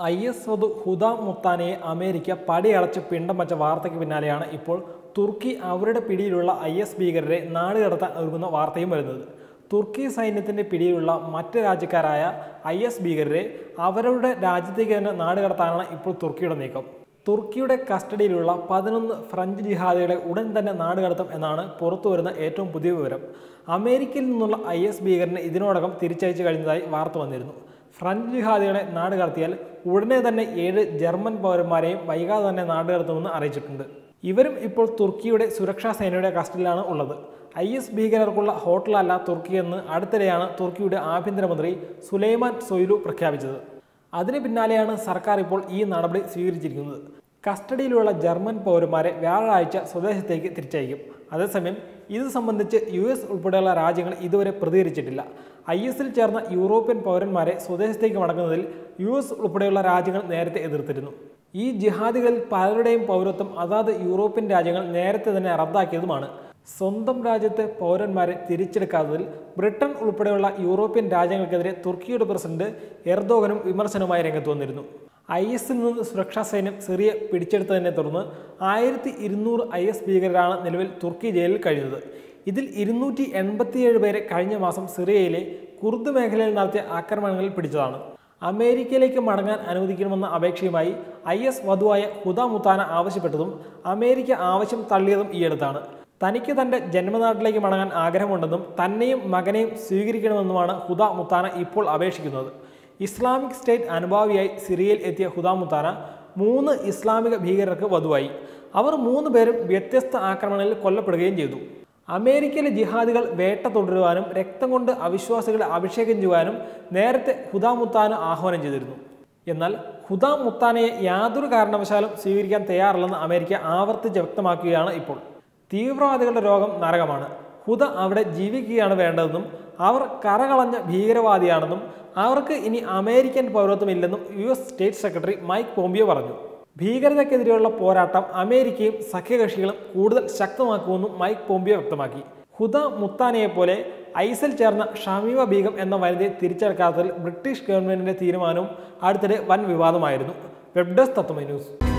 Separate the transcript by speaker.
Speaker 1: I S വധു ഹുദ മുത്താനയെ America പടിയടച്ച് പിണ്ടം വച്ച വാർത്തയ്ക്ക് പിന്നാലെയാണ് ഇപ്പോൾ തുർക്കി അവരുടെ പിടിയിലുള്ള ഐ എസ് ഭീകരരെ നാട് കടത്താൻ ഒരുങ്ങുന്ന വാർത്തയും വരുന്നത് തുർക്കി സൈന്യത്തിന്റെ പിടിയിലുള്ള മറ്റ് രാജ്യക്കാരായ ഐ എസ് ഭീകരരെ അവരുടെ രാജ്യത്തേക്ക് തന്നെ നാട് കടത്താനാണ് ഇപ്പോൾ തുർക്കിയുടെ നീക്കം തുർക്കിയുടെ കസ്റ്റഡിയിലുള്ള പതിനൊന്ന് ഫ്രഞ്ച് ജിഹാദികളെ ഉടൻ തന്നെ നാട് കടത്തും എന്നാണ് പുറത്തുവരുന്ന ഏറ്റവും പുതിയ വിവരം അമേരിക്കയിൽ നിന്നുള്ള ഐ എസ് ഭീകരനെ ഇതിനോടകം തിരിച്ചയച്ചു കഴിഞ്ഞതായി വാർത്ത വന്നിരുന്നു ഫ്രഞ്ച് ജിഹാദികളെ നാട് കടത്തിയാൽ ഉടനെ തന്നെ ഏഴ് ജർമ്മൻ പൗരന്മാരെയും വൈകാതെ തന്നെ നാട് കടത്തുമെന്ന് അറിയിച്ചിട്ടുണ്ട് ഇവരും ഇപ്പോൾ തുർക്കിയുടെ സുരക്ഷാ സേനയുടെ കസ്റ്റഡിയിലാണ് ഉള്ളത് ഐ എസ് ഭീകരർക്കുള്ള ഹോട്ടലല്ല തുർക്കി എന്ന് അടുത്തിടെയാണ് തുർക്കിയുടെ ആഭ്യന്തരമന്ത്രി സുലൈമാൻ സൊയ്ലു പ്രഖ്യാപിച്ചത് അതിന് പിന്നാലെയാണ് സർക്കാർ ഇപ്പോൾ ഈ നടപടി സ്വീകരിച്ചിരിക്കുന്നത് കസ്റ്റഡിയിലുള്ള ജർമ്മൻ പൗരന്മാരെ വ്യാഴാഴ്ച സ്വദേശത്തേക്ക് തിരിച്ചയക്കും അതേസമയം ഇത് സംബന്ധിച്ച് യു എസ് ഉൾപ്പെടെയുള്ള രാജ്യങ്ങൾ ഇതുവരെ പ്രതികരിച്ചിട്ടില്ല ഐ എസിൽ ചേർന്ന യൂറോപ്യൻ പൗരന്മാരെ സ്വദേശത്തേക്ക് മടങ്ങുന്നതിൽ യു എസ് ഉൾപ്പെടെയുള്ള രാജ്യങ്ങൾ നേരത്തെ എതിർത്തിരുന്നു ഈ ജിഹാദികളിൽ പലരുടെയും പൗരത്വം അതാത് യൂറോപ്യൻ രാജ്യങ്ങൾ നേരത്തെ തന്നെ റദ്ദാക്കിയതുമാണ് സ്വന്തം രാജ്യത്തെ പൗരന്മാരെ തിരിച്ചെടുക്കാത്തതിൽ ബ്രിട്ടൻ ഉൾപ്പെടെയുള്ള യൂറോപ്യൻ രാജ്യങ്ങൾക്കെതിരെ തുർക്കിയുടെ പ്രസിഡന്റ് എർദോഗനും വിമർശനവുമായി രംഗത്ത് വന്നിരുന്നു ഐ എസിൽ നിന്ന് സുരക്ഷാ സൈന്യം സിറിയ പിടിച്ചെടുത്തതിനെ തുടർന്ന് ആയിരത്തി ഇരുന്നൂറ് ഐ എസ് ഭീകരരാണ് നിലവിൽ തുർക്കി ജയിലിൽ കഴിയുന്നത് ഇതിൽ ഇരുന്നൂറ്റി എൺപത്തിയേഴ് പേരെ കഴിഞ്ഞ മാസം സിറിയയിലെ കുർദ് മേഖലയിൽ നടത്തിയ ആക്രമണങ്ങളിൽ പിടിച്ചതാണ് അമേരിക്കയിലേക്ക് മടങ്ങാൻ അനുവദിക്കണമെന്ന അപേക്ഷയുമായി ഐ എസ് വധുവായ ഹുദ മുത്താന ആവശ്യപ്പെട്ടതും അമേരിക്ക ആവശ്യം തള്ളിയതും ഈയടുത്താണ് തനിക്ക് തന്റെ ജന്മനാട്ടിലേക്ക് മടങ്ങാൻ ആഗ്രഹമുണ്ടെന്നും തന്നെയും മകനെയും സ്വീകരിക്കണമെന്നുമാണ് ഹുദ മുത്താന ഇപ്പോൾ അപേക്ഷിക്കുന്നത് ഇസ്ലാമിക് സ്റ്റേറ്റ് അനുഭാവിയായി സിറിയയിൽ എത്തിയ ഹുദ മുത്താന മൂന്ന് ഇസ്ലാമിക ഭീകരർക്ക് വധുവായി അവർ മൂന്ന് പേരും വ്യത്യസ്ത ആക്രമണങ്ങളിൽ കൊല്ലപ്പെടുകയും ചെയ്തു അമേരിക്കയിലെ ജിഹാദികൾ വേട്ട തുടരുവാനും രക്തം കൊണ്ട് അവിശ്വാസികളെ അഭിഷേകം ചെയ്യുവാനും നേരത്തെ ഹുദാ മുത്താന ആഹ്വാനം ചെയ്തിരുന്നു എന്നാൽ ഹുദാ മുത്താനയെ യാതൊരു കാരണവശാലും സ്വീകരിക്കാൻ തയ്യാറല്ലെന്ന് അമേരിക്ക ആവർത്തിച്ച് വ്യക്തമാക്കുകയാണ് ഇപ്പോൾ തീവ്രവാദികളുടെ രോഗം നരകമാണ് ഹുദ അവിടെ ജീവിക്കുകയാണ് വേണ്ടതെന്നും അവർ കറകളഞ്ഞ ഭീകരവാദിയാണെന്നും അവർക്ക് ഇനി അമേരിക്കൻ പൗരത്വമില്ലെന്നും U S state secretary Mike Pompeo പറഞ്ഞു ഭീകരതയ്ക്കെതിരെയുള്ള പോരാട്ടം അമേരിക്കയും സഖ്യകക്ഷികളും കൂടുതൽ ശക്തമാക്കുമെന്നും മൈക്ക് പോംപിയോ വ്യക്തമാക്കി ഹുദ മുത്താനയെ പോലെ ഐസിൽ ചേർന്ന ഷമീമ ബീഗം എന്ന വനിതയെ തിരിച്ചെടുക്കാത്തതിൽ ബ്രിട്ടീഷ് ഗവൺമെന്റിന്റെ തീരുമാനവും അടുത്തിടെ വൻ വിവാദമായിരുന്നു വെബ് ഡെസ്ക് തത്വമൈ ന്യൂസ്